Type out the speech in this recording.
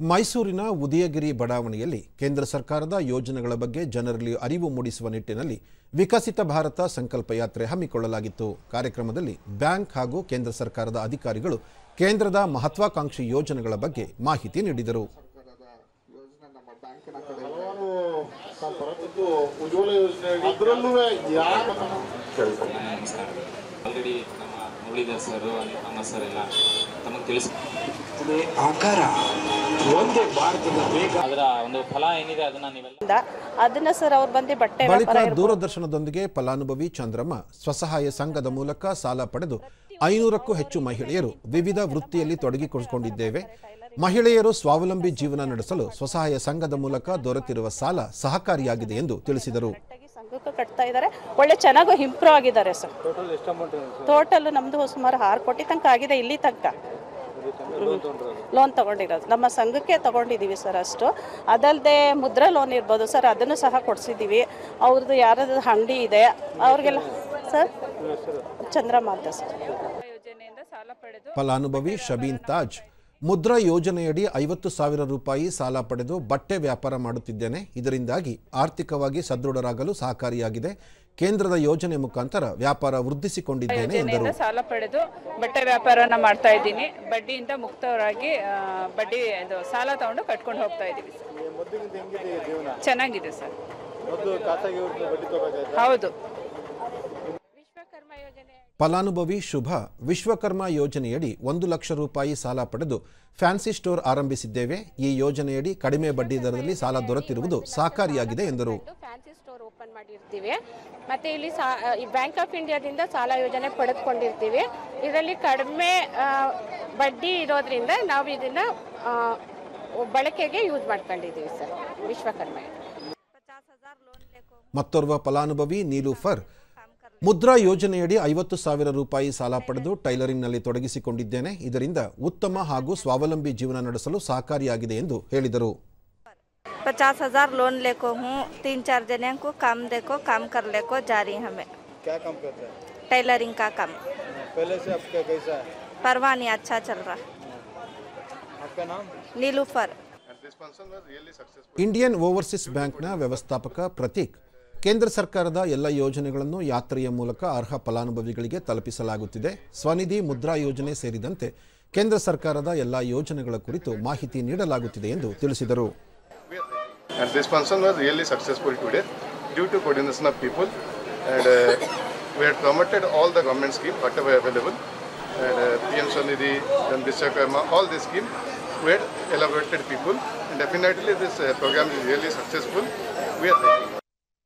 ಮೈಸೂರಿನ ಉದಯಗಿರಿ ಬಡಾವಣೆಯಲ್ಲಿ ಕೇಂದ್ರ ಸರ್ಕಾರದ ಯೋಜನೆಗಳ ಬಗ್ಗೆ ಜನರಲ್ಲಿ ಅರಿವು ಮೂಡಿಸುವ ನಿಟ್ಟಿನಲ್ಲಿ ವಿಕಸಿತ ಭಾರತ ಸಂಕಲ್ಪ ಯಾತ್ರೆ ಹಮ್ಮಿಕೊಳ್ಳಲಾಗಿತ್ತು ಕಾರ್ಯಕ್ರಮದಲ್ಲಿ ಬ್ಯಾಂಕ್ ಹಾಗೂ ಕೇಂದ್ರ ಸರ್ಕಾರದ ಅಧಿಕಾರಿಗಳು ಕೇಂದ್ರದ ಮಹತ್ವಾಕಾಂಕ್ಷಿ ಯೋಜನೆಗಳ ಬಗ್ಗೆ ಮಾಹಿತಿ ನೀಡಿದರು ಹಲವಾರು ಇದು ಉಜ್ವಲ ಯೋಜನೆ ಅದರಲ್ಲೂ ಯಾಕೆ ನಮಸ್ಕಾರ ಆಲ್ರೆಡಿ ನಮ್ಮ ಮುರಳೀಧರ್ ಸರ್ ನಮ್ಮ ಸರ್ ಎಲ್ಲ ತಮಗೆ ತಿಳಿಸ್ ಅದೇ ಆಕಾರ ಒಂದೇ ಭಾರತದ ವೇಗ ಅದರ ಒಂದು ಫಲ ಏನಿದೆ ಅದನ್ನ ನೀವೆಲ್ಲ ಇಂದ ಅದನ್ನ ಸರ್ ಅವ್ರು ಬಂದು ಬಟ್ಟೆ ಬಳಿಕ ವ್ಯಾಪಾರ ಇರ್ಬೋದು. ದೂರದರ್ಶನದೊಂದಿಗೆ ಫಲಾನುಭವಿ ಚಂದ್ರಮ್ಮ ಸ್ವಸಹಾಯ ಸಂಘದ ಮೂಲಕ ಸಾಲ ಪಡೆದು ಐನೂರಕ್ಕೂ ಹೆಚ್ಚು ಮಹಿಳೆಯರು ವಿವಿಧ ವೃತ್ತಿಯಲ್ಲಿ ತೊಡಗಿಸಿಕೊಂಡಿದ್ದೇವೆ ಮಹಿಳೆಯರು ಸ್ವಾವಲಂಬಿ ಜೀವನ ನಡೆಸಲು ಸ್ವಸಹಾಯ ಸಂಘದ ಮೂಲಕ ದೊರೆತಿರುವ ಸಾಲ ಸಹಕಾರಿಯಾಗಿದೆ ಎಂದು ತಿಳಿಸಿದರು ಕರೆಕ್ಟಾಗಿ ಸಂಘಕ್ಕೆ ಕಟ್ತಾ ಇದ್ದಾರೆ ಒಳ್ಳೆ ಚೆನ್ನಾಗೂ ಇಂಪ್ರೂವ್ ಆಗಿದ್ದಾರೆ ಸರ್ ಟೋಟಲ್ ನಮ್ದು ಸುಮಾರು ಆರು ಕೋಟಿ ತನಕ ಆಗಿದೆ ಇಲ್ಲಿ ತನಕ ಲೋನ್ ತಗೊಂಡಿರೋದು ನಮ್ಮ ಸಂಘಕ್ಕೆ ತಗೊಂಡಿದ್ದೀವಿ ಸರ್ ಅಷ್ಟು ಅದಲ್ಲದೆ ಮುದ್ರಾ ಲೋನ್ ಇರ್ಬೋದು ಸರ್ ಅದನ್ನು ಸಹ ಕೊಡಿಸಿದ್ದೀವಿ ಅವ್ರದ್ದು ಯಾರದ್ದು ಅಂಗಡಿ ಇದೆ ಅವ್ರಿಗೆಲ್ಲ ಸರ್ ಚಂದ್ರಮ್ಮ ಅಂತ ಸರ್ ಯೋಜನೆಯಿಂದ ಸಾಲ ಪಡೆದು ಫಲಾನುಭವಿ ಶಬೀನ್ ತಾಜ್ ಮುದ್ರಾ ಯೋಜನೆಯಡಿ ಐವತ್ತು ಸಾವಿರ ರೂಪಾಯಿ ಸಾಲ ಪಡೆದು ಬಟ್ಟೆ ವ್ಯಾಪಾರ ಮಾಡುತ್ತಿದ್ದೇನೆ ಇದರಿಂದಾಗಿ ಆರ್ಥಿಕವಾಗಿ ಸದೃಢರಾಗಲು ಸಹಕಾರಿಯಾಗಿದೆ ಕೇಂದ್ರದ ಯೋಜನೆ ಮುಖಾಂತರ ವ್ಯಾಪಾರ ವೃದ್ಧಿಸಿಕೊಂಡಿದ್ದೇನೆ ಎಂದರು ಯೋಜನೆಯಿಂದ ಸಾಲ ಪಡೆದು ಬಟ್ಟೆ ವ್ಯಾಪಾರನ ಮಾಡ್ತಾ ಇದ್ದೀನಿ ಬಡ್ಡಿಯಿಂದ ಮುಕ್ತವರಾಗಿ ಆ, ಬಡ್ಡಿ ಇದು ಸಾಲ ತಗೊಂಡು ಕಟ್ಕೊಂಡು ಹೋಗ್ತಾ ಇದ್ದೀವಿ ಸರ್ ಮೊದಲಿಗಿಂತ ಹೆಂಗಿದೆ ಈ ಜೀವನ ಚೆನ್ನಾಗಿದೆ ಸರ್ ಮೊದಲು ಖಾಸಗಿ ಯೋಜನೆ ಬಡ್ಡಿ ತಗೋಬೇಕಾಯ್ತು ಹೌದು ಫಲಾನುಭವಿ ಶುಭ ವಿಶ್ವಕರ್ಮ ಯೋಜನೆಯಡಿ ಒಂದು ಲಕ್ಷ ರೂಪಾಯಿ ಸಾಲ ಪಡೆದು ಫ್ಯಾನ್ಸಿ ಸ್ಟೋರ್ ಆರಂಭಿಸಿದ್ದೇವೆ ಈ ಯೋಜನೆಯಡಿ ಕಡಿಮೆ ಬಡ್ಡಿ ದರದಲ್ಲಿ ಸಾಲ ದೊರೆತಿರುವುದು ಸಹಕಾರಿಯಾಗಿದೆ ಎಂದರು ಫ್ಯಾನ್ಸಿ ಸ್ಟೋರ್ ಓಪನ್ ಮಾಡಿರ್ತೀವಿ ಮತ್ತೆ ಇಲ್ಲಿ ಸಾ ಈ ಬ್ಯಾಂಕ್ ಆಫ್ ಇಂಡಿಯಾದಿಂದ ಸಾಲ ಯೋಜನೆ ಪಡೆದುಕೊಂಡಿರ್ತೀವಿ ಇದರಲ್ಲಿ ಕಡಿಮೆ ಆ, ಬಡ್ಡಿ ಇರೋದ್ರಿಂದ ನಾವು ಇದನ್ನ ಆ, ಬಳಕೆಗೆ ಯೂಸ್ ಮಾಡ್ಕೊಂಡಿದ್ದೀವಿ ಸರ್ ವಿಶ್ವಕರ್ಮ ಮತ್ತೋರ್ವ ಫಲಾನುಭವಿ ನೀಲೂಫರ್ ಮುದ್ರಾ ಯೋಜನೆಯಡಿ ಐವತ್ತು ಸಾವಿರ ರೂಪಾಯಿ ಸಾಲ ಪಡೆದು ಟೈಲರಿಂಗ್ನಲ್ಲಿ ತೊಡಗಿಸಿಕೊಂಡಿದ್ದೇನೆ ಇದರಿಂದ ಉತ್ತಮ ಹಾಗೂ ಸ್ವಾವಲಂಬಿ ಜೀವನ ನಡೆಸಲು ಸಹಕಾರಿಯಾಗಿದೆ ಎಂದು ಹೇಳಿದರು पचास हजार लोन लेको हूँ तीन चार जने को काम देखो काम कर लेको जा रही हमें क्या काम करते हैं टेलरिंग का काम पहले से आपका कैसा है परवाह नहीं अच्छा चल रहा आपका नाम नीलूफर ಇಂಡಿಯನ್ ಓವರ್ಸೀಸ್ ಬ್ಯಾಂಕ್ನ ವ್ಯವಸ್ಥಾಪಕ ಪ್ರತೀಕ್ ಕೇಂದ್ರ ಸರ್ಕಾರದ ಎಲ್ಲ ಯೋಜನೆಗಳನ್ನು ಯಾತ್ರೆಯ ಮೂಲಕ ಅರ್ಹ ಫಲಾನುಭವಿಗಳಿಗೆ ತಲುಪಿಸಲಾಗುತ್ತಿದೆ ಸ್ವನಿಧಿ ಮುದ್ರಾ ಯೋಜನೆ ಸೇರಿದಂತೆ ಕೇಂದ್ರ ಸರ್ಕಾರದ ಎಲ್ಲ ಯೋಜನೆಗಳ ಕುರಿತು ಮಾಹಿತಿ ನೀಡಲಾಗುತ್ತಿದೆ ಎಂದು ತಿಳಿಸಿದರು And this function was really successful today due to coordination of people and uh, we had promoted all the government schemes whatever available and uh, PM Swanidhi, then Vishwakarma, all these schemes we had elaborated people and definitely this uh, program is really successful. We are thanking.